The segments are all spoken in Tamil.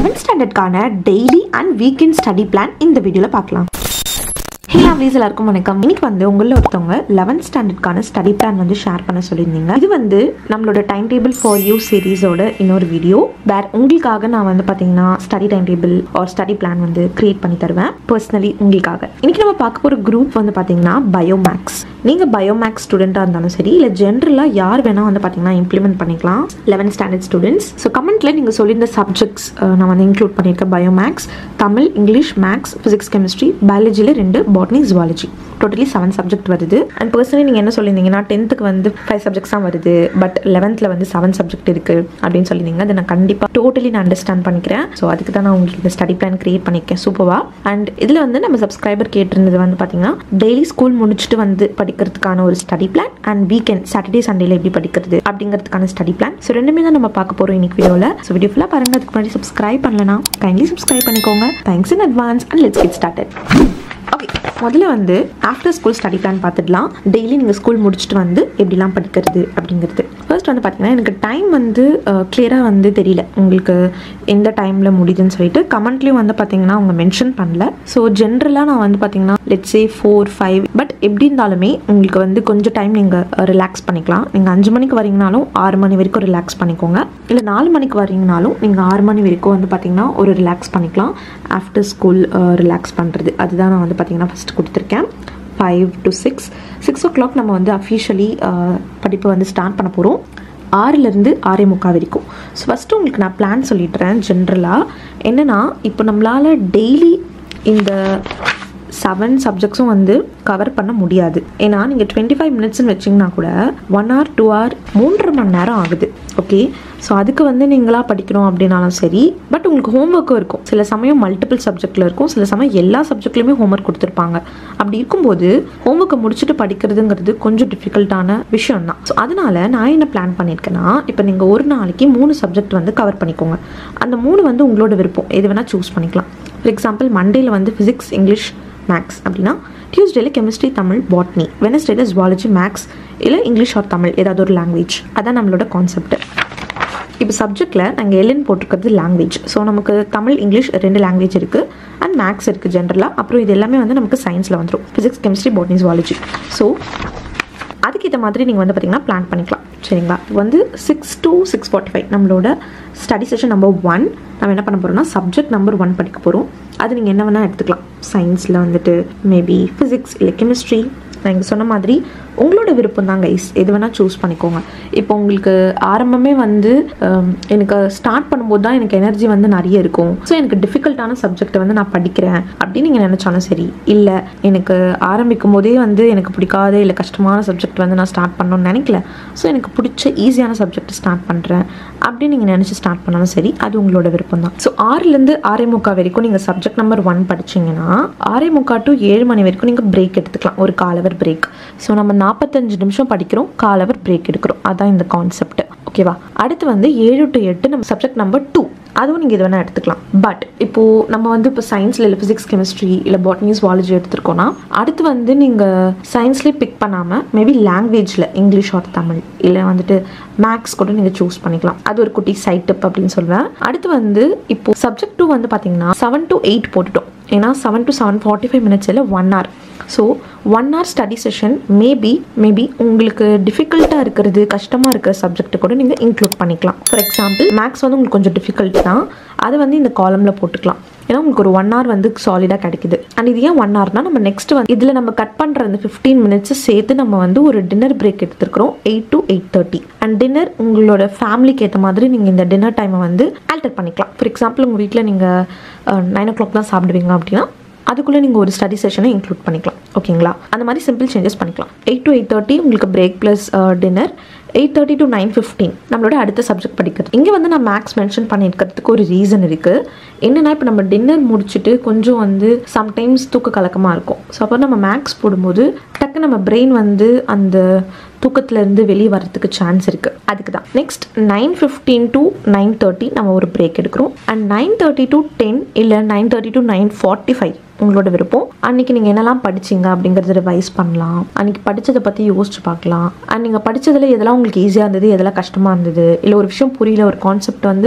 லெவன்த் ஸ்டாண்டர்ட்கான daily and weekend study plan இந்த வீடியோவில் பார்க்கலாம் ஹே ப்ளீஸ் எல்லாருக்கும் வணக்கம் இன்னைக்கு வந்து உங்களில் ஒருத்தவங்க லெவன்த் ஸ்டாண்டர்ட்கான ஸ்டடி பிளான் வந்து ஷேர் பண்ண சொல்லியிருந்தீங்க இது வந்து நம்மளோட டைம் டேபிள் ஃபார் யூ சீரீஸோட இன்னொரு வீடியோ வேற உங்களுக்காக நான் வந்து பார்த்தீங்கன்னா study time table or study plan வந்து கிரியேட் பண்ணி தருவேன் பர்சனலி உங்களுக்காக இன்னைக்கு நம்ம பார்க்க போகிற குரூப் வந்து பார்த்தீங்கன்னா பயோமேக்ஸ் நீங்கள் பயோமேக்ஸ் ஸ்டூடெண்ட்டாக இருந்தாலும் சரி இல்லை ஜென்ரலாக யார் வேணால் வந்து பார்த்தீங்கன்னா இம்ப்ளிமெண்ட் பண்ணிக்கலாம் லெவன்த் ஸ்டாண்டர்ட் ஸ்டூடெண்ட்ஸ் ஸோ கமெண்ட்டில் நீங்கள் சொல்லியிருந்த சப்ஜெக்ட்ஸ் நான் வந்து இன்க்ளூட் பண்ணியிருக்கேன் biomaths Tamil English maths physics chemistry பயாலஜியில் ரெண்டு botany zoology totally seven subject வருது அண்ட் பர்சனலி நீங்கள் என்ன சொல்லியிருந்தீங்கன்னா டென்த்துக்கு வந்து ஃபைவ் சப்ஜெக்ட்ஸ் தான் வருது பட் லெவன்த்தில் வந்து செவன் சப்ஜெக்ட் இருக்குது அப்படின்னு சொல்லியிருந்தீங்க அதை நான் கண்டிப்பாக டோட்டலி நான் அண்டர்ஸ்டாண்ட் பண்ணிக்கிறேன் ஸோ அதுக்கு தான் நான் உங்களுக்கு இந்த ஸ்டடி பிளான் கிரியேட் பண்ணியிருக்கேன் சூப்பராக அண்ட் இதில் வந்து நம்ம சப்ஸ்கிரைபர் கேட்டிருந்தது வந்து பார்த்தீங்கன்னா டெய்லி ஸ்கூல் முடிச்சுட்டு வந்து படிக்கிறதுக்கான ஒரு study plan and weekend Saturday சண்டேல எப்படி படிக்கிறது அப்படிங்கிறதுக்கான ஸ்டடி பிளான் ஸோ ரெண்டுமே தான் நம்ம பார்க்க போகிறோம் இன்னைக்கு வீடியோவில் ஸோ வீடியோ ஃபுல்லாக பாருங்க அதுக்கு முன்னாடி சப்ஸ்கிரைப் பண்ணலனா கைண்ட்லி சப்ஸ்கிரைப் பண்ணிக்கோங்க thanks in advance and let's get started okay முதல்ல வந்து ஆஃப்டர் ஸ்கூல் ஸ்டடி பிளான் பார்த்துடலாம் டெய்லி நீங்கள் ஸ்கூல் முடிச்சுட்டு வந்து எப்படிலாம் படிக்கிறது அப்படிங்கிறது ஃபர்ஸ்ட் வந்து பார்த்தீங்கன்னா எனக்கு டைம் வந்து கிளியராக வந்து தெரியல உங்களுக்கு எந்த டைமில் முடியுதுன்னு சொல்லிட்டு கமெண்ட்லேயும் வந்து பார்த்தீங்கன்னா அவங்க மென்ஷன் பண்ணல ஸோ ஜென்ரலாக நான் வந்து பார்த்தீங்கன்னா let's say four five but எப்படி இருந்தாலுமே உங்களுக்கு வந்து கொஞ்சம் டைம் நீங்கள் ரிலாக்ஸ் பண்ணிக்கலாம் நீங்கள் அஞ்சு மணிக்கு வரீங்கனாலும் ஆறு மணி வரைக்கும் ரிலாக்ஸ் பண்ணிக்கோங்க இல்லை நாலு மணிக்கு வரீங்கனாலும் நீங்கள் ஆறு மணி வரைக்கும் வந்து பார்த்தீங்கன்னா ஒரு ரிலாக்ஸ் பண்ணிக்கலாம் ஆஃப்டர் ஸ்கூல் ரிலாக்ஸ் பண்ணுறது அதுதான் நான் வந்து பார்த்தீங்கன்னா ஃபஸ்ட் கொடுத்துருக்கேன் five to six six o'clock நம்ம வந்து அஃபிஷியலி படிப்பை வந்து ஸ்டார்ட் பண்ண போகிறோம் ஆறுலேருந்து ஆறே முக்கால் வரைக்கும் ஸோ ஃபஸ்ட்டு உங்களுக்கு நான் பிளான் சொல்லிடுறேன் ஜென்ரலாக என்னென்னா இப்போ நம்மளால் டெய்லி இந்த செவன் சப்ஜெக்ட்ஸும் வந்து கவர் பண்ண முடியாது ஏன்னா நீங்கள் டுவெண்ட்டி ஃபைவ் மினிட்ஸ்னு வச்சிங்கன்னா கூட ஒன் ஹவர் டூ ஹவர் மூன்றரை மணி நேரம் ஆகுது ஓகே ஸோ அதுக்கு வந்து நீங்களாக படிக்கணும் அப்படின்னாலும் சரி பட் உங்களுக்கு ஹோம்ஒர்க்கும் இருக்கும் சில சமயம் மல்டிபிள் சப்ஜெக்டில் இருக்கும் சில சமயம் எல்லா சப்ஜெக்ட்லையுமே ஹோம்ஒர்க் கொடுத்துருப்பாங்க அப்படி இருக்கும்போது ஹோம்ஒர்க்கை முடிச்சுட்டு படிக்கிறதுங்கிறது கொஞ்சம் டிஃபிகல்ட்டான விஷயம் தான் ஸோ அதனால நான் என்ன பிளான் பண்ணியிருக்கேன்னா இப்போ நீங்கள் ஒரு நாளைக்கு மூணு சப்ஜெக்ட் வந்து கவர் பண்ணிக்கோங்க அந்த மூணு வந்து உங்களோட விருப்பம் எது வேணால் சூஸ் பண்ணிக்கலாம் ஃபார் எக்ஸாம்பிள் மண்டேல வந்து ஃபிசிக்ஸ் இங்கிலீஷ் மேக்ஸ் அப்படின்னா டியூஸ்டேல கெமிஸ்ட்ரி தமிழ் பாட்னி வெனஸ்டேல ஜுவாலஜி மேக்ஸ் இல்லை இங்கிலீஷ் ஆர் தமிழ் ஏதாவது ஒரு லாங்குவேஜ் அதான் நம்மளோட கான்செப்ட் இப்போ சப்ஜெக்டில் நாங்கள் எல்என் போட்டிருக்கிறது லாங்குவேஜ் ஸோ நமக்கு தமிழ் இங்கிலீஷ் ரெண்டு லாங்குவேஜ் இருக்குது அண்ட் மேக்ஸ் இருக்குது ஜென்ரலாக அப்புறம் இது எல்லாமே வந்து நமக்கு சயின்ஸில் வந்துடும் physics chemistry botany zoology so அதுக்கேற்ற மாதிரி நீங்கள் வந்து பார்த்தீங்கன்னா பிளான் பண்ணிக்கலாம் சரிங்களா வந்து six to six forty five நம்மளோட ஸ்டடி செஷன் நம்பர் ஒன் நம்ம என்ன பண்ண போகிறோம்னா சப்ஜெக்ட் நம்பர் ஒன் படிக்க போகிறோம் அது நீங்கள் என்ன வேணால் எடுத்துக்கலாம் சயின்ஸில் வந்துட்டு மேபி ஃபிசிக்ஸ் இல்லை கெமிஸ்ட்ரி நான் இங்கே சொன்ன மாதிரி உங்களோட விருப்பம் தான் கைஸ் எது வேணால் சூஸ் பண்ணிக்கோங்க இப்போ உங்களுக்கு ஆரம்பமே வந்து எனக்கு ஸ்டார்ட் பண்ணும்போது தான் எனக்கு எனர்ஜி வந்து நிறைய இருக்கும் ஸோ எனக்கு டிஃபிகல்ட்டான சப்ஜெக்டை வந்து நான் படிக்கிறேன் அப்படின்னு நீங்கள் நினச்சாலும் சரி இல்லை எனக்கு ஆரம்பிக்கும் போதே வந்து எனக்கு பிடிக்காத இல்லை கஷ்டமான சப்ஜெக்ட் வந்து நான் ஸ்டார்ட் பண்ணணும்னு நினைக்கல ஸோ எனக்கு பிடிச்ச ஈஸியான சப்ஜெக்ட் ஸ்டார்ட் பண்ணுறேன் அப்படின்னு நீங்கள் நினச்சி ஸ்டார்ட் பண்ணாலும் சரி அது உங்களோட விருப்பம் தான் ஸோ ஆறுலேருந்து ஆறே முக்கால் வரைக்கும் நீங்கள் சப்ஜெக்ட் நம்பர் ஒன் படிச்சிங்கன்னா ஆறே முக்கால் டு ஏழு மணி வரைக்கும் நீங்கள் பிரேக் எடுத்துக்கலாம் ஒரு கால் அவர் பிரேக் ஸோ நம்ம நாற்பத்தஞ்சு நிமிஷம் படிக்கிறோம் கால் அவர் பிரேக் எடுக்கிறோம் அதான் இந்த கான்செப்ட் ஓகேவா அடுத்து வந்து ஏழு டு எட்டு நம்ம சப்ஜெக்ட் நம்பர் டூ அதுவும் நீங்கள் இது வேணால் எடுத்துக்கலாம் பட் இப்போது நம்ம வந்து இப்போ சயின்ஸில் இல்லை ஃபிசிக்ஸ் கெமிஸ்ட்ரி இல்லை பாட்னி ஜுவாலஜி எடுத்துருக்கோன்னா அடுத்து வந்து நீங்கள் சயின்ஸ்லேயே பிக் பண்ணாமல் மேபி லாங்குவேஜில் இங்கிலீஷ் ஆர் தமிழ் இல்லை வந்துட்டு மேக்ஸ் கூட நீங்கள் சூஸ் பண்ணிக்கலாம் அது ஒரு குட்டி சைட் டிப் அப்படின்னு சொல்லுவேன் அடுத்து வந்து இப்போ சப்ஜெக்ட் டூ வந்து பார்த்தீங்கன்னா செவன் டு எயிட் போட்டுட்டோம் ஏன்னா seven to seven forty five minutes இல்லை one hour so one hour study session maybe maybe உங்களுக்கு டிஃபிகல்ட்டாக இருக்கிறது கஷ்டமாக இருக்கிற சப்ஜெக்ட் கூட நீங்கள் இன்க்ளூட் பண்ணிக்கலாம் ஃபார் எக்ஸாம்பிள் மேக்ஸ் வந்து உங்களுக்கு கொஞ்சம் டிஃபிகல்ட் தான் அதை வந்து இந்த காலமில் போட்டுக்கலாம் ஏன்னா உங்களுக்கு ஒரு ஒன் ஹவர் வந்து சாலிடாக கிடைக்குது அண்ட் இது ஏன் ஒன் ஹவர்னா நம்ம நெக்ஸ்ட் வந்து இதில் நம்ம கட் பண்ணுற அந்த ஃபிஃப்டீன் மினிட்ஸ் சேர்த்து நம்ம வந்து ஒரு டின்னர் பிரேக் எடுத்துருக்கிறோம் eight to eight thirty and dinner உங்களோட ஃபேமிலிக்கு ஏற்ற மாதிரி நீங்கள் இந்த டின்னர் டைமை வந்து ஆல்டர் பண்ணிக்கலாம் ஃபார் எக்ஸாம்பிள் உங்கள் வீட்டில் நீங்கள் நைன் ஓ கிளாக் தான் சாப்பிடுவீங்க அப்படின்னா அதுக்குள்ளே நீங்கள் ஒரு ஸ்டடி செஷனை இன்க்ளூட் பண்ணிக்கலாம் ஓகேங்களா அந்த மாதிரி சிம்பிள் சேஞ்சஸ் பண்ணிக்கலாம் எயிட் டு எயிட் தேர்ட்டி உங்களுக்கு break plus dinner eight thirty to nine fifteen நம்மளோட அடுத்த சப்ஜெக்ட் படிக்கிறது இங்கே வந்து நான் மேக்ஸ் மென்ஷன் பண்ணியிருக்கிறதுக்கு ஒரு ரீசன் இருக்குது என்னென்னா இப்போ நம்ம டின்னர் முடிச்சுட்டு கொஞ்சம் வந்து சம்டைம்ஸ் தூக்க கலக்கமாக இருக்கும் ஸோ அப்போ நம்ம மேக்ஸ் போடும்போது டக்கு நம்ம பிரெயின் வந்து அந்த தூக்கத்துலேருந்து வெளியே வரதுக்கு சான்ஸ் இருக்குது அதுக்கு தான் next nine fifteen to nine thirty நம்ம ஒரு பிரேக் எடுக்கிறோம் and nine thirty to ten இல்லை nine thirty to nine forty five உங்களோட விருப்பம் அன்னைக்கு நீங்கள் என்னெல்லாம் படிச்சீங்க அப்படிங்கிறத ரிவைஸ் பண்ணலாம் அன்னைக்கு படித்ததை பற்றி யோசிச்சு பார்க்கலாம் அண்ட் நீங்கள் படித்ததில் எதெல்லாம் உங்களுக்கு ஈஸியாக இருந்தது எதெல்லாம் கஷ்டமாக இருந்தது இல்லை ஒரு விஷயம் புரியல ஒரு கான்செப்ட் வந்து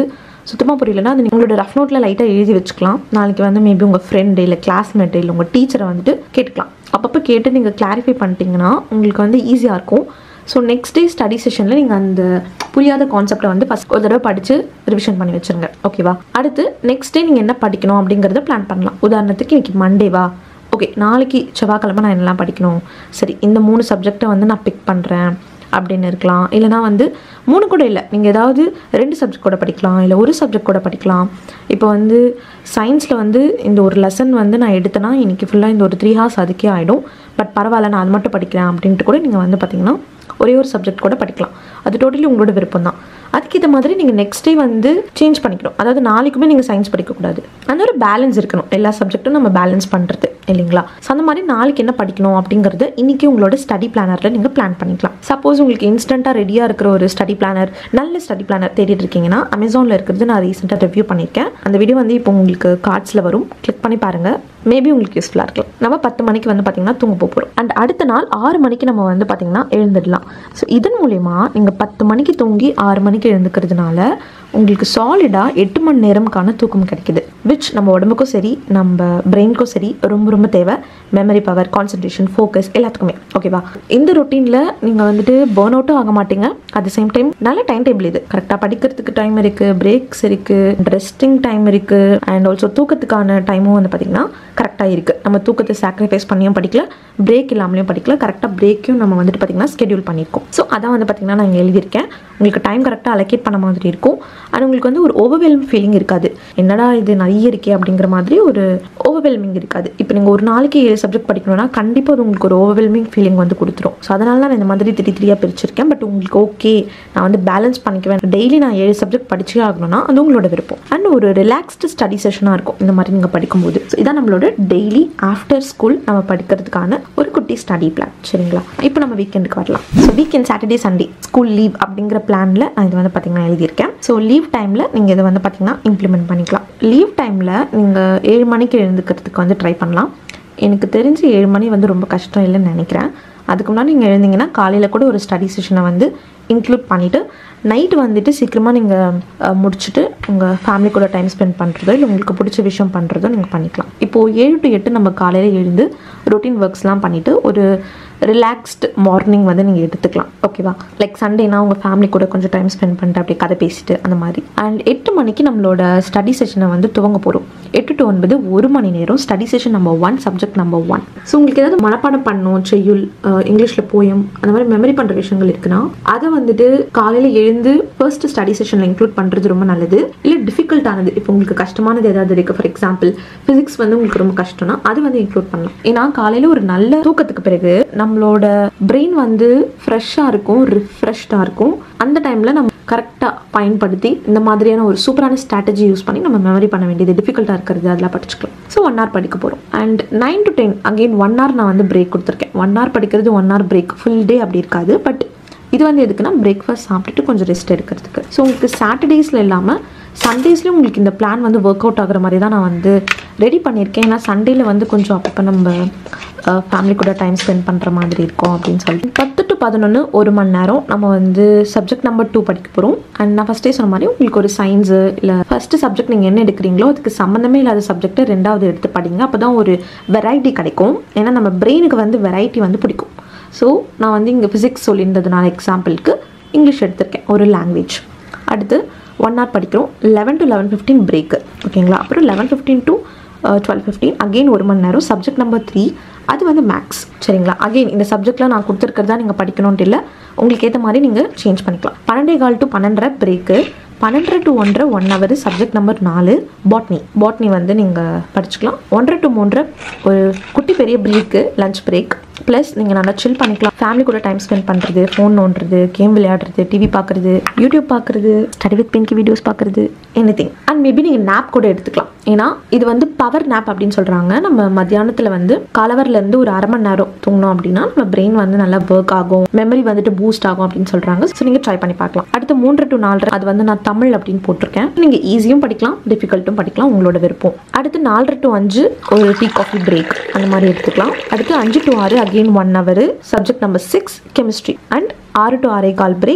சுத்தமாக புரியலன்னா அது உங்களோட ரஃப் நோட்டில் லைட்டாக எழுதி வச்சுக்கலாம் நாளைக்கு வந்து மேபி உங்கள் ஃப்ரெண்டு இல்லை கிளாஸ்மேட் இல்லை உங்கள் டீச்சரை வந்துட்டு கேட்டுக்கலாம் அப்பப்போ கேட்டு நீங்கள் கிளாரிஃபை பண்ணிட்டீங்கன்னா உங்களுக்கு வந்து ஈஸியாக இருக்கும் ஸோ நெக்ஸ்ட் டே ஸ்டடி செஷனில் நீங்கள் அந்த புரியாத கான்செப்டை வந்து ஃபஸ்ட் ஒரு தடவை படித்து ரிவிஷன் பண்ணி வச்சுருங்க ஓகேவா அடுத்து நெக்ஸ்ட் டே நீங்கள் என்ன படிக்கணும் அப்படிங்கிறத பிளான் பண்ணலாம் உதாரணத்துக்கு இன்னைக்கு மண்டேவா ஓகே நாளைக்கு செவ்வாய்க்கிழமை நான் என்னெல்லாம் படிக்கணும் சரி இந்த மூணு சப்ஜெக்டை வந்து நான் பிக் பண்ணுறேன் அப்படின்னு இருக்கலாம் இல்லைனா வந்து மூணு கூட இல்லை நீங்கள் ஏதாவது ரெண்டு சப்ஜெக்ட் கூட படிக்கலாம் இல்லை ஒரு சப்ஜெக்ட் கூட படிக்கலாம் இப்போ வந்து சயின்ஸில் வந்து இந்த ஒரு லெசன் வந்து நான் எடுத்தேன்னா இன்றைக்கி ஃபுல்லாக இந்த ஒரு த்ரீ ஹார்ஸ் அதுக்கே ஆகிடும் பட் பரவாயில்ல நான் அது மட்டும் படிக்கிறேன் அப்படின்ட்டு கூட நீங்கள் வந்து பார்த்தீங்கன்னா ஒரே ஒரு சப்ஜெக்ட் கூட படிக்கலாம் அது டோட்டலி உங்களோட விருப்பம் தான் அதுக்கேற்ற மாதிரி நீங்கள் நெக்ஸ்ட் டே வந்து சேஞ்ச் பண்ணிக்கணும் அதாவது நாளைக்குமே நீங்கள் சயின்ஸ் படிக்கக்கூடாது அந்த ஒரு பேலன்ஸ் இருக்கணும் எல்லா சப்ஜெக்ட்டும் நம்ம பேலன்ஸ் பண்ணுறது இல்லைங்களா ஸோ அந்த மாதிரி நாளைக்கு என்ன படிக்கணும் அப்படிங்கிறது இன்றைக்கி உங்களோட ஸ்டடி பிளானரில் நீங்கள் பிளான் பண்ணிக்கலாம் சப்போஸ் உங்களுக்கு இன்ஸ்டண்ட்டாக ரெடியாக இருக்கிற ஒரு ஸ்டடி பிளானர் நல்ல ஸ்டடி பிளானர் தேடிட்டு இருக்கீங்கன்னா அமேசானில் இருக்கிறது நான் ரீசெண்டாக ரிவ்யூ பண்ணியிருக்கேன் அந்த வீடியோ வந்து இப்போ உங்களுக்கு கார்ட்ஸில் வரும் கிளிக் பண்ணி பாருங்கள் மேபி உங்களுக்கு யூஸ்ஃபுல்லாக இருக்கலாம் நம்ம பத்து மணிக்கு வந்து பார்த்திங்கன்னா தூங்க போகிறோம் அண்ட் அடுத்த நாள் ஆறு மணிக்கு நம்ம வந்து பார்த்திங்கன்னா எழுந்துடலாம் ஸோ இதன் மூலயமா நீங்கள் பத்து மணிக்கு தூங்கி ஆறு மணிக்கு எழுந்துக்கிறதுனால உங்களுக்கு சாலிடாக எட்டு மணி நேரம்க்கான தூக்கம் கிடைக்குது விச் நம்ம உடம்புக்கும் சரி நம்ம பிரெயினுக்கும் சரி ரொம்ப ரொம்ப தேவை மெமரி பவர் கான்சன்ட்ரேஷன் ஃபோக்கஸ் எல்லாத்துக்குமே ஓகேவா இந்த ரொட்டீனில் நீங்கள் வந்துட்டு பேர்ன் அவுட்டும் ஆக மாட்டீங்க அட் த சேம் டைம் நல்ல டைம் டேபிள் இது கரெக்டாக படிக்கிறதுக்கு டைம் இருக்குது பிரேக்ஸ் இருக்குது ரெஸ்டிங் டைம் இருக்குது அண்ட் ஆல்சோ தூக்கத்துக்கான டைமும் வந்து பார்த்திங்கன்னா கரெக்டாக இருக்குது நம்ம தூக்கத்தை சாக்ரிஃபைஸ் பண்ணியும் படிக்கல பிரேக் இல்லாமலையும் படிக்கல கரெக்டாக பிரேக்கையும் நம்ம வந்துட்டு பார்த்திங்கன்னா ஸ்கெடியூல் பண்ணியிருக்கோம் ஸோ அதான் வந்து பார்த்திங்கன்னா நான் இங்கே எழுதியிருக்கேன் உங்களுக்கு டைம் கரெக்டாக அலோகேட் பண்ண மாதிரி இருக்கும் அண்ட் உங்களுக்கு வந்து ஒரு ஓவர்வெல்ம் ஃபீலிங் இருக்காது என்னடா இது நிறைய இருக்கே அப்படிங்கிற மாதிரி ஒரு ஓவர்வெல்மிங் இருக்காது இப்போ நீங்கள் ஒரு நாளைக்கு ஏழு சப்ஜெக்ட் படிக்கணும்னா கண்டிப்பாக அது உங்களுக்கு ஒரு ஓவர்வெல்மிங் ஃபீலிங் வந்து கொடுத்துரும் ஸோ அதனால தான் நான் இந்த மாதிரி திரி திரியாக பிரிச்சிருக்கேன் பட் உங்களுக்கு ஓகே நான் வந்து பேலன்ஸ் பண்ணிக்குவேன் டெய்லி நான் ஏழு சப்ஜெக்ட் படிச்சே ஆகணும்னா அது உங்களோட விருப்பம் அண்ட் ஒரு ரிலாக்ஸ்டு ஸ்டடி செஷனாக இருக்கும் இந்த மாதிரி நீங்கள் படிக்கும்போது ஸோ இதான் நம்மளோட டெய்லி ஆஃப்டர் ஸ்கூல் நம்ம படிக்கிறதுக்கான ஒரு குட்டி ஸ்டடி பிளான் சரிங்களா இப்போ நம்ம வீக்கெண்டுக்கு வரலாம் so weekend Saturday Sunday school leave அப்படிங்கிற பிளானில் நான் இது வந்து பார்த்தீங்கன்னா எழுதியிருக்கேன் ஸோ லீவ் டைமில் நீங்கள் இதை வந்து பார்த்தீங்கன்னா இம்ப்ளிமெண்ட் பண்ணிக்கலாம் லீவ் டைமில் நீங்கள் ஏழு மணிக்கு எழுந்துக்கிறதுக்கு வந்து ட்ரை பண்ணலாம் எனக்கு தெரிஞ்சு ஏழு மணி வந்து ரொம்ப கஷ்டம் இல்லைன்னு நினைக்கிறேன் அதுக்கு முன்னாடி நீங்கள் எழுந்தீங்கன்னா காலையில் கூட ஒரு ஸ்டடி செஷனை வந்து இன்க்ளூட் பண்ணிவிட்டு நைட்டு வந்துட்டு சீக்கிரமாக நீங்கள் முடிச்சுட்டு உங்கள் ஃபேமிலி கூட டைம் ஸ்பெண்ட் பண்ணுறதோ இல்லை உங்களுக்கு பிடிச்ச விஷயம் பண்ணுறதோ நீங்கள் பண்ணிக்கலாம் இப்போது ஏழு டு எட்டு நம்ம காலையில் எழுந்து ரொட்டீன் ஒர்க்ஸ்லாம் பண்ணிவிட்டு ஒரு ரிலாக்ஸ்டு மார்னிங் வந்து நீங்கள் எடுத்துக்கலாம் ஓகேவா லைக் சண்டேனா உங்கள் ஃபேமிலி கூட கொஞ்சம் டைம் ஸ்பெண்ட் பண்ணிட்டு அப்படியே கதை பேசிட்டு அந்த மாதிரி அண்ட் எட்டு மணிக்கு நம்மளோட ஸ்டடி செஷனை வந்து துவங்க போகிறோம் எட்டு டு ஒன்பது ஒரு மணி நேரம் study session number one subject number one so உங்களுக்கு ஏதாவது மனப்பாடம் பண்ணணும் செய்யுள் இங்கிலீஷில் போயம் அந்த மாதிரி மெமரி பண்ணுற விஷயங்கள் இருக்குன்னா அதை வந்துட்டு காலையில் எழுந்து ஃபர்ஸ்ட் ஸ்டடி செஷனில் இன்க்ளூட் பண்ணுறது ரொம்ப நல்லது இல்லை டிஃபிகல்ட்டானது இப்போ உங்களுக்கு கஷ்டமானது ஏதாவது இருக்குது ஃபார் எக்ஸாம்பிள் ஃபிசிக்ஸ் வந்து உங்களுக்கு ரொம்ப கஷ்டம்னா அது வந்து இன்க்ளூட் பண்ணலாம் ஏன்னா காலையில் ஒரு நல்ல தூக்கத்துக்கு பிறகு நம்மளோட பிரெயின் வந்து ஃப்ரெஷ்ஷாக இருக்கும் ரிஃப்ரெஷ்டாக இருக்கும் அந்த டைமில் நம்ம கரெக்டாக பயன்படுத்தி இந்த மாதிரியான ஒரு சூப்பரான ஸ்ட்ராட்டஜி யூஸ் பண்ணி நம்ம மெமரி பண்ண வேண்டியது டிஃபிகல்ட்டாக இருக்கிறது அதெல்லாம் படிச்சுக்கலாம் ஸோ ஒன் ஹவர் படிக்க போகிறோம் and nine to ten again one hour நான் வந்து பிரேக் கொடுத்துருக்கேன் ஒன் ஹவர் படிக்கிறது one hour break full day அப்படி இருக்காது பட் இது வந்து எதுக்குன்னா பிரேக்ஃபாஸ்ட் சாப்பிட்டுட்டு கொஞ்சம் ரெஸ்ட் எடுக்கிறதுக்கு ஸோ உங்களுக்கு சாட்டர்டேஸில் இல்லாமல் சண்டேஸ்லேயும் உங்களுக்கு இந்த பிளான் வந்து ஒர்க் அவுட் ஆகுற மாதிரி தான் நான் வந்து ரெடி பண்ணியிருக்கேன் ஏன்னா சண்டேல வந்து கொஞ்சம் அப்பப்போ நம்ம ஃபேமிலி கூட டைம் ஸ்பெண்ட் பண்ணுற மாதிரி இருக்கும் அப்படின்னு சொல்லிட்டு பத்து டு பதினொன்று ஒரு மணி நேரம் நம்ம வந்து சப்ஜெக்ட் நம்பர் டூ படிக்க போகிறோம் அண்ட் நான் ஃபஸ்ட்டே சொன்ன மாதிரி உங்களுக்கு ஒரு சயின்ஸு இல்லை ஃபஸ்ட்டு சப்ஜெக்ட் நீங்கள் என்ன எடுக்கிறீங்களோ அதுக்கு சம்மந்தமே இல்லாத சப்ஜெக்ட்டை ரெண்டாவது எடுத்து படிங்க அப்போ தான் ஒரு வெரைட்டி கிடைக்கும் ஏன்னா நம்ம பிரெயினுக்கு வந்து வெரைட்டி வந்து பிடிக்கும் ஸோ நான் வந்து இங்கே ஃபிசிக்ஸ் சொல்லியிருந்ததுனால எக்ஸாம்பிளுக்கு இங்கிலீஷ் எடுத்திருக்கேன் ஒரு லாங்குவேஜ் அடுத்து ஒன் ஹவர் படிக்கிறோம் eleven to eleven fifteen break ஓகேங்களா அப்புறம் eleven fifteen to twelve fifteen again ஒரு மணி நேரம் சப்ஜெக்ட் நம்பர் த்ரீ அது வந்து மேக்ஸ் சரிங்களா அகெயின் இந்த சப்ஜெக்ட்லாம் நான் கொடுத்துருக்கிறதா நீங்கள் படிக்கணும்ட்டு இல்லை உங்களுக்கு ஏற்ற மாதிரி நீங்கள் சேஞ்ச் பண்ணிக்கலாம் பன்னெண்டே கால் டு பன்னெண்டரை பிரேக்கு பன்னெண்டரை டு ஒன்றரை ஒன் ஹவர் சப்ஜெக்ட் நம்பர் நாலு பாட்னி பாட்னி வந்து நீங்கள் படிச்சுக்கலாம் ஒன்றரை டு மூன்றரை ஒரு குட்டி பெரிய பிரேக்கு லஞ்ச் பிரேக் ப்ளஸ் நீங்கள் நல்லா சில் பண்ணிக்கலாம் ஃபேமிலி கூட டைம் ஸ்பெண்ட் பண்ணுறது ஃபோன் நோண்டுறது கேம் விளையாடுறது டிவி பார்க்குறது யூடியூப் பார்க்குறது ஸ்டடி வித் பிங்கி வீடியோஸ் பார்க்குறது எனி திங் அண்ட் மேபி நீங்கள் நாப் கூட எடுத்துக்கலாம் ஏன்னா இது வந்து பவர் நாப் அப்படின்னு சொல்கிறாங்க நம்ம மத்தியானத்தில் வந்து கலவர்லேருந்து ஒரு அரை மணி நேரம் தூங்கினோம் அப்படின்னா நம்ம பிரெயின் வந்து நல்லா ஒர்க் ஆகும் மெமரி வந்துட்டு பூஸ்ட் ஆகும் அப்படின்னு சொல்கிறாங்க ஸோ நீங்கள் ட்ரை பண்ணி பார்க்கலாம் அடுத்து மூன்று டு நாலரை அது வந்து நான் தமிழ் அப்படின்னு போட்டிருக்கேன் நீங்கள் ஈஸியும் படிக்கலாம் டிஃபிகல்ட்டும் படிக்கலாம் உங்களோட விருப்பம் அடுத்து நாலரை டு அஞ்சு ஒரு டீ காஃபி பிரேக் அந்த மாதிரி எடுத்துக்கலாம் அடுத்து அஞ்சு டு ஆறு again one hour subject number six chemistry and ஆறு டு ஆறே கால் பிரேக்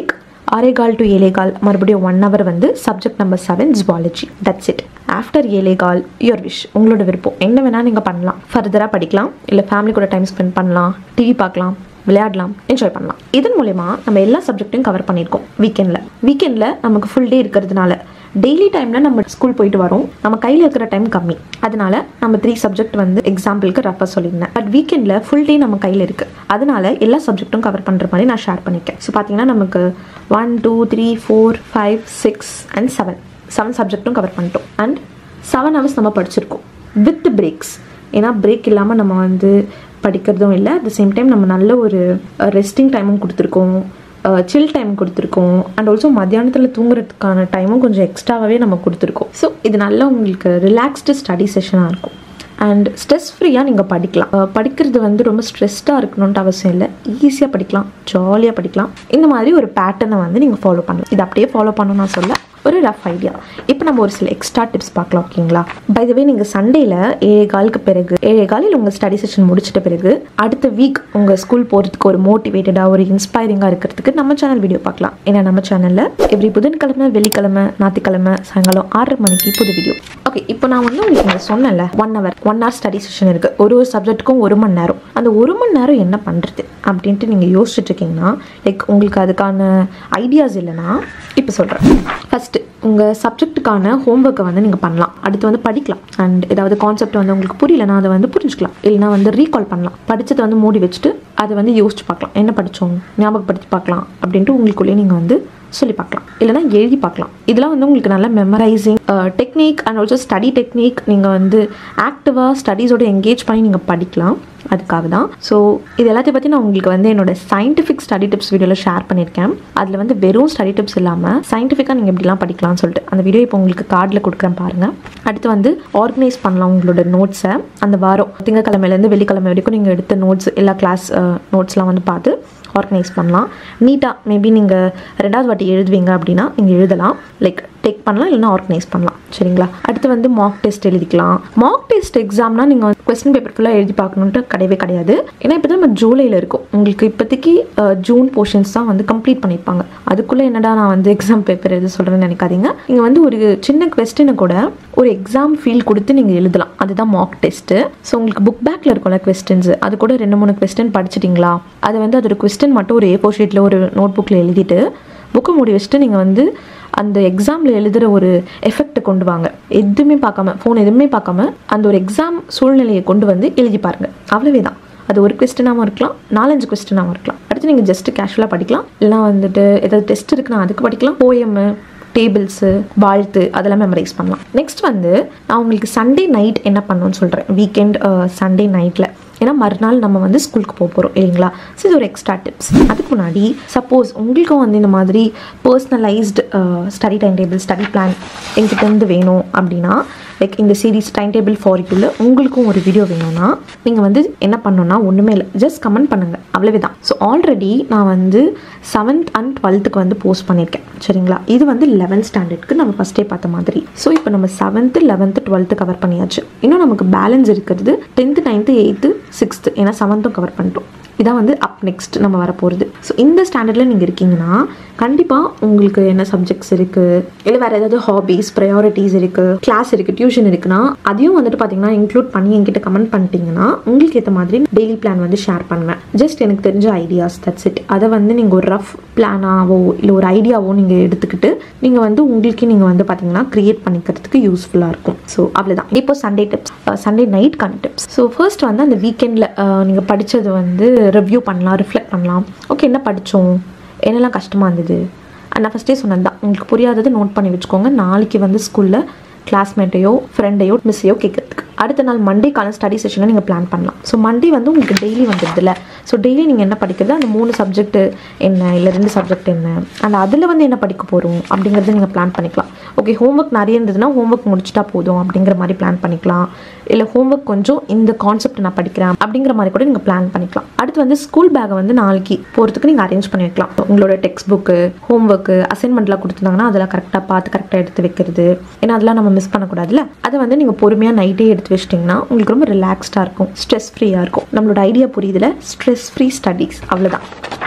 ஆரேகால் டு ஏலேகால் மறுபடியும் ஒன் ஹவர் வந்து subject number seven zoology that's it after ஏலேகால் யுவர் விஷ் உங்களோட விருப்பம் என்ன வேணால் நீங்கள் பண்ணலாம் ஃபர்தராக படிக்கலாம் இல்லை ஃபேமிலி கூட டைம் ஸ்பெண்ட் பண்ணலாம் டிவி பார்க்கலாம் விளையாடலாம் என்ஜாய் பண்ணலாம் இதன் மூலயமா நம்ம எல்லா சப்ஜெக்ட்டையும் கவர் பண்ணியிருக்கோம் வீக்கெண்டில் வீக்கெண்டில் நமக்கு ஃபுல் டே இருக்கிறதுனால டெய்லி டைமில் நம்ம ஸ்கூல் போயிட்டு வரோம் நம்ம கையில் இருக்கிற டைம் கம்மி அதனால நம்ம த்ரீ சப்ஜெக்ட் வந்து எக்ஸாம்பிளுக்கு ரஃபாக சொல்லியிருந்தேன் பட் வீக்கெண்டில் ஃபுல் டே நம்ம கையில் இருக்குது அதனால எல்லா சப்ஜெக்ட்டும் கவர் பண்ணுற மாதிரி நான் ஷேர் பண்ணியிருக்கேன் ஸோ பார்த்தீங்கன்னா நமக்கு one two three four five six and seven seven சப்ஜெக்ட்டும் கவர் பண்ணிட்டோம் அண்ட் செவன் ஹவர்ஸ் நம்ம படிச்சிருக்கோம் வித் பிரேக்ஸ் ஏன்னா பிரேக் இல்லாமல் நம்ம வந்து படிக்கிறதும் இல்லை அட் த சேம் டைம் நம்ம நல்ல ஒரு ரெஸ்டிங் டைமும் கொடுத்துருக்கோம் சில் டைம் கொடுத்துருக்கோம் அண்ட் ஆல்சோ மத்தியானத்தில் தூங்குறதுக்கான டைமும் கொஞ்சம் எக்ஸ்ட்ராவாகவே நம்ம கொடுத்துருக்கோம் ஸோ இது நல்லா உங்களுக்கு ரிலாக்ஸ்டு ஸ்டடி செஷனாக இருக்கும் அண்ட் ஸ்ட்ரெஸ் ஃப்ரீயாக நீங்கள் படிக்கலாம் அஹ் படிக்கிறது வந்து ரொம்ப ஸ்ட்ரெஸ்டாக இருக்கணுன்ட்டு அவசியம் இல்லை ஈஸியாக படிக்கலாம் ஜாலியாக படிக்கலாம் இந்த மாதிரி ஒரு பேட்டர்னை வந்து நீங்கள் ஃபாலோ பண்ணலாம் இது அப்படியே ஃபாலோ பண்ணணும் நான் சொல்ல ஒரு ரஃப் ஐடியா இப்போ நம்ம ஒரு சில எக்ஸ்ட்ரா டிப்ஸ் பார்க்கலாம் ஓகேங்களா பை வே நீங்கள் சண்டேல ஏழே காலுக்கு பிறகு ஏழே காலில் உங்கள் ஸ்டடி செஷன் முடிச்சிட்ட பிறகு அடுத்த வீக் உங்கள் ஸ்கூல் போகிறதுக்கு ஒரு மோட்டிவேட்டடாக ஒரு இன்ஸ்பைரிங்காக இருக்கிறதுக்கு நம்ம சேனல் வீடியோ பார்க்கலாம் ஏன்னா நம்ம சேனலில் எவ்ரி புதன்கிழமை வெள்ளிக்கிழமை ஞாயிற்றுக்கிழமை சாயங்காலம் ஆறரை மணிக்கு புது வீடியோ ஓகே இப்போ நான் வந்து உங்களுக்கு இங்கே சொன்னேன்ல one hour one hour study session இருக்குது ஒரு ஒரு சப்ஜெக்ட்டுக்கும் ஒரு மணி நேரம் அந்த ஒரு மணி நேரம் என்ன பண்ணுறது அப்படின்ட்டு நீங்கள் யோசிச்சுட்டு இருக்கீங்கன்னா லைக் உங்களுக்கு அதுக்கான ஐடியாஸ் இல்லைன்னா இப்போ சொல்கிறேன் ஃபஸ்ட்டு உங்கள் சப்ஜெக்ட்டுக்கான ஹோம்ஒர்க்கை வந்து நீங்கள் பண்ணலாம் அடுத்து வந்து படிக்கலாம் அண்ட் ஏதாவது கான்செப்ட் வந்து உங்களுக்கு புரியலனா அதை வந்து புரிஞ்சுக்கலாம் இல்லைனா வந்து ரீகால் பண்ணலாம் படிச்சதை வந்து மூடி வச்சுட்டு அதை வந்து யோசிச்சு பார்க்கலாம் என்ன படித்தோம் ஞாபகப்படுத்தி பார்க்கலாம் அப்படின்ட்டு உங்களுக்குள்ளேயே நீங்கள் வந்து சொல்லி பார்க்கலாம் இல்லைனா எழுதி பார்க்கலாம் இதெல்லாம் வந்து உங்களுக்கு நல்ல memorising technique and also study technique நீங்கள் வந்து ஆக்டிவாக ஸ்டடீஸோட என்கேஜ் பண்ணி நீங்கள் படிக்கலாம் அதுக்காக தான் ஸோ இது எல்லாத்தையும் பற்றி நான் உங்களுக்கு வந்து என்னோட சயின்டிஃபிக் ஸ்டடி டிப்ஸ் வீடியோவில் ஷேர் பண்ணியிருக்கேன் அதில் வந்து வெறும் ஸ்டடி டிப்ஸ் இல்லாமல் சயின்டிஃபிக்காக நீங்கள் எப்படிலாம் படிக்கலாம்னு சொல்லிட்டு அந்த வீடியோ இப்போ உங்களுக்கு கார்டில் கொடுக்குறேன் பாருங்கள் அடுத்து வந்து ஆர்கனைஸ் பண்ணலாம் உங்களோட நோட்ஸை அந்த வாரம் திங்கக்கிழமையிலேருந்து வெள்ளிக்கிழமை வரைக்கும் நீங்கள் எடுத்த நோட்ஸ் எல்லா கிளாஸ் நோட்ஸ்லாம் வந்து பார்த்து ஆர்கனைஸ் பண்ணலாம் நீட்டாக மேபி நீங்கள் ரெண்டாவது வாட்டி எழுதுவீங்க அப்படின்னா நீங்கள் எழுதலாம் லைக் டேக் பண்ணலாம் இல்லைன்னா ஆர்கனைஸ் பண்ணலாம் சரிங்களா அடுத்து வந்து மாக் டெஸ்ட் எழுதிக்கலாம் மாக் டெஸ்ட் எக்ஸாம்னா நீங்கள் வந்து கொஸ்டின் பேப்பர் ஃபுல்லாக எழுதி பார்க்கணுன்ட்டு கிடையவே கிடையாது ஏன்னா இப்போ தான் நம்ம ஜூலையில் இருக்கும் உங்களுக்கு இப்போதைக்கு அஹ், ஜூன் போர்ஷன்ஸ் தான் வந்து கம்ப்ளீட் பண்ணியிருப்பாங்க அதுக்குள்ளே என்னடா நான் வந்து எக்ஸாம் பேப்பர் எது சொல்கிறேன்னு நினைக்காதீங்க நீங்கள் வந்து ஒரு சின்ன கொஸ்டினை கூட ஒரு எக்ஸாம் ஃபீல் கொடுத்து நீங்கள் எழுதலாம் அதுதான் மாக் டெஸ்ட்டு ஸோ உங்களுக்கு புக் பேக்கில் இருக்கும்ல கொஸ்டின்ஸ் அது கூட ரெண்டு மூணு கொஸ்டின் படிச்சிட்டிங்களா அதை வந்து அதோட கொஸ்டின் மட்டும் ஒரு ஏ ஃபோர் ஷீட்டில் ஒரு நோட் புக்கில் எழுதிட்டு புக்கை மூடி வச்சுட்டு நீங்கள் வந்து அந்த எக்ஸாமில் எழுதுகிற ஒரு எஃபெக்ட்டை கொண்டு வாங்க எதுவுமே பார்க்காம ஃபோன் எதுவுமே பார்க்காம அந்த ஒரு எக்ஸாம் சூழ்நிலையை கொண்டு வந்து எழுதி பாருங்க அவ்வளவே தான் அது ஒரு கொஸ்டினாகவும் இருக்கலாம் நாலஞ்சு கொஸ்டினாகவும் இருக்கலாம் அடுத்து நீங்கள் ஜஸ்ட் கேஷுவலாக படிக்கலாம் இல்லைனா வந்துட்டு ஏதாவது டெஸ்ட் இருக்குன்னா அதுக்கு படிக்கலாம் போயமு டேபிள்ஸு வாழ்த்து அதெல்லாம் மெமரைஸ் பண்ணலாம் நெக்ஸ்ட் வந்து நான் உங்களுக்கு சண்டே நைட் என்ன பண்ணணும்னு சொல்கிறேன் வீக்கெண்ட் சண்டே நைட்டில் ஏன்னா மறுநாள் நம்ம வந்து ஸ்கூலுக்கு போக போகிறோம் இல்லைங்களா ஸோ இது ஒரு எக்ஸ்ட்ரா டிப்ஸ் அதுக்கு முன்னாடி சப்போஸ் உங்களுக்கும் வந்து இந்த மாதிரி personalised study time table study plan எங்கிட்டேருந்து வேணும் அப்படின்னா லைக் இந்த சீரீஸ் டைம் டேபிள் ஃபார் யூவில் உங்களுக்கும் ஒரு வீடியோ வேணும்னா நீங்கள் வந்து என்ன பண்ணணும்னா ஒன்றுமே இல்லை ஜஸ்ட் கமெண்ட் பண்ணுங்கள் அவ்வளவே தான் ஸோ ஆல்ரெடி நான் வந்து செவன்த் அண்ட் டுவெல்த்துக்கு வந்து போஸ்ட் பண்ணியிருக்கேன் சரிங்களா இது வந்து லெவன்த் ஸ்டாண்டர்ட்க்கு நம்ம ஃபஸ்ட்டே பார்த்த மாதிரி ஸோ இப்போ நம்ம செவன்த்து லெவன்த்து டுவெல்த்து கவர் பண்ணியாச்சு இன்னும் நமக்கு பேலன்ஸ் இருக்கிறது டென்த்து நைன்த்து எயித்து சிக்ஸ்த்து ஏன்னா செவன்த்தும் கவர் பண்ணிட்டோம் இதான் வந்து அப் நெக்ஸ்ட் நம்ம வர போகிறது ஸோ இந்த ஸ்டாண்டர்டில் நீங்கள் இருக்கீங்கன்னா கண்டிப்பாக உங்களுக்கு என்ன சப்ஜெக்ட்ஸ் இருக்குது இல்லை வேறு ஏதாவது ஹாபீஸ் ப்ரையாரிட்டிஸ் இருக்குது கிளாஸ் இருக்குது டியூஷன் இருக்குன்னா அதையும் வந்துட்டு பார்த்தீங்கன்னா இன்க்ளூட் பண்ணி என்கிட்ட கமெண்ட் பண்ணிட்டீங்கன்னா உங்களுக்கு ஏற்ற மாதிரி டெய்லி பிளான் வந்து ஷேர் பண்ணுவேன் ஜஸ்ட் எனக்கு தெரிஞ்ச ஐடியாஸ் தட்ஸ் இட் அதை வந்து நீங்கள் ஒரு ரஃப் பிளானாவோ இல்லை ஒரு ஐடியாவோ நீங்கள் எடுத்துக்கிட்டு நீங்கள் வந்து உங்களுக்கு நீங்கள் வந்து பார்த்தீங்கன்னா க்ரியேட் பண்ணிக்கிறதுக்கு யூஸ்ஃபுல்லாக இருக்கும் ஸோ அவ்வளோதான் இப்போ சண்டே டிப்ஸ் சண்டே நைட்கான டிப்ஸ் ஸோ ஃபர்ஸ்ட் வந்து அந்த வீக்கெண்டில் நீங்கள் படித்தது வந்து ரிவ்யூ பண்ணலாம் ரிஃப்ளெக்ட் பண்ணலாம் ஓகே என்ன படித்தோம் என்னெல்லாம் கஷ்டமாக இருந்தது நான் ஃபஸ்ட்டே சொன்னது தான் உங்களுக்கு புரியாதது நோட் பண்ணி வச்சுக்கோங்க நாளைக்கு வந்து ஸ்கூலில் கிளாஸ்மேட்டையோ ஃப்ரெண்டையோ மிஸ்ஸையோ கேட்கறதுக்கு அடுத்த நாள் மண்டேக்கான ஸ்டடி செஷனை நீங்கள் பிளான் பண்ணலாம் ஸோ மண்டே வந்து உங்களுக்கு டெய்லி வந்துடுதுல்ல ஸோ டெய்லி நீங்கள் என்ன படிக்கிறது அந்த மூணு சப்ஜெக்ட் என்ன இல்லை ரெண்டு சப்ஜெக்ட் என்ன அண்ட் அதில் வந்து என்ன படிக்க போகிறோம் அப்படிங்கிறத நீங்கள் பிளான் பண்ணிக்கலாம் ஓகே ஹோம்ஒர்க் நிறைய இருந்ததுன்னா ஹோம்ஒர்க் முடிச்சிட்டா போதும் அப்படிங்கிற மாதிரி பிளான் பண்ணிக்கலாம் இல்லை ஹோம்ஒர்க் கொஞ்சம் இந்த கான்செப்ட் நான் படிக்கிறேன் அப்படிங்கிற மாதிரி கூட நீங்கள் பிளான் பண்ணிக்கலாம் அடுத்து வந்து ஸ்கூல் பேக்கை வந்து நாளைக்கு போகிறதுக்கு நீங்கள் அரேஞ்ச் பண்ணி வைக்கலாம் உங்களோட டெக்ஸ்ட் புக்கு ஹோம்ஒர்க்கு அசைன்மெண்ட்லாம் கொடுத்துருந்தாங்கன்னா அதெல்லாம் கரெக்டாக பார்த்து கரெக்டாக எடுத்து வைக்கிறது ஏன்னா அதெல்லாம் நம்ம மிஸ் பண்ணக்கூடாதுல்ல அதை வந்து நீங்கள் பொறுமையாக நைட்டே எடுத்து வச்சிட்டிங்கன்னா உங்களுக்கு ரொம்ப ரிலாக்ஸ்டாக இருக்கும் ஸ்ட்ரெஸ் ஃப்ரீயாக இருக்கும் நம்மளோட ஐடியா புரியுதுல ஸ்ட்ரெஸ் ஃப்ரீ ஸ்டடீஸ் அவ்வளோதான்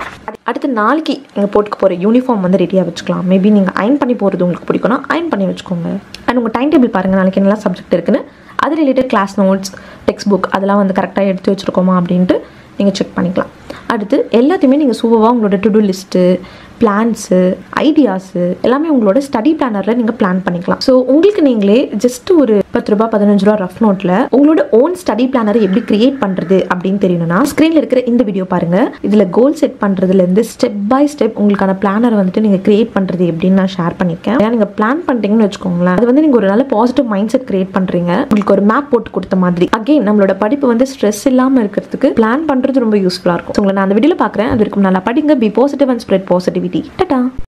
அடுத்து நாளைக்கு நீங்கள் போட்டுக்க போகிற யூனிஃபார்ம் வந்து ரெடியாக வச்சுக்கலாம் மேபி நீங்கள் அயன் பண்ணி போகிறது உங்களுக்கு பிடிக்கும்னா அயன் பண்ணி வச்சுக்கோங்க அண்ட் உங்கள் டைம் டேபிள் பாருங்கள் நாளைக்கு என்னெல்லாம் சப்ஜெக்ட் இருக்குன்னு அது related class notes text book அதெல்லாம் வந்து கரெக்டாக எடுத்து வச்சுருக்கோமா அப்படின்ட்டு நீங்கள் செக் பண்ணிக்கலாம் அடுத்து எல்லாத்தையுமே நீங்கள் சூப்பராக உங்களோட to do list plans ideas எல்லாமே உங்களோட ஸ்டடி பிளானரில் நீங்கள் பிளான் பண்ணிக்கலாம் ஸோ உங்களுக்கு நீங்களே ஜஸ்ட் ஒரு பத்து ரூபா பதினஞ்சு ரூபா ரஃப் நோட்டில் உங்களோட ஓன் ஸ்டடி பிளானரை எப்படி கிரியேட் பண்ணுறது அப்படின்னு தெரியணும்னா ஸ்க்ரீனில் இருக்கிற இந்த வீடியோ பாருங்கள் இதில் கோல் செட் பண்ணுறதுலேருந்து ஸ்டெப் பை ஸ்டெப் உங்களுக்கான பிளானர் வந்துட்டு நீங்கள் கிரியேட் பண்ணுறது எப்படின்னு நான் ஷேர் பண்ணியிருக்கேன் ஏன்னா நீங்கள் பிளான் பண்ணிட்டீங்கன்னு வச்சுக்கோங்களேன் அது வந்து நீங்கள் ஒரு நல்ல பாசிட்டிவ் மைண்ட் செட் கிரியேட் பண்ணுறீங்க உங்களுக்கு ஒரு மேப் போட்டு கொடுத்த மாதிரி அகைன் நம்மளோட படிப்பு வந்து ஸ்ட்ரெஸ் இல்லாமல் இருக்கிறதுக்கு பிளான் பண்ணுறது ரொம்ப யூஸ்ஃபுல்லாக இருக்கும் So, உங்களை நான் அந்த வீடியோவில் பார்க்குறேன் அது வரைக்கும் நல்லா படிங்க be positive and spread positivity ta-ta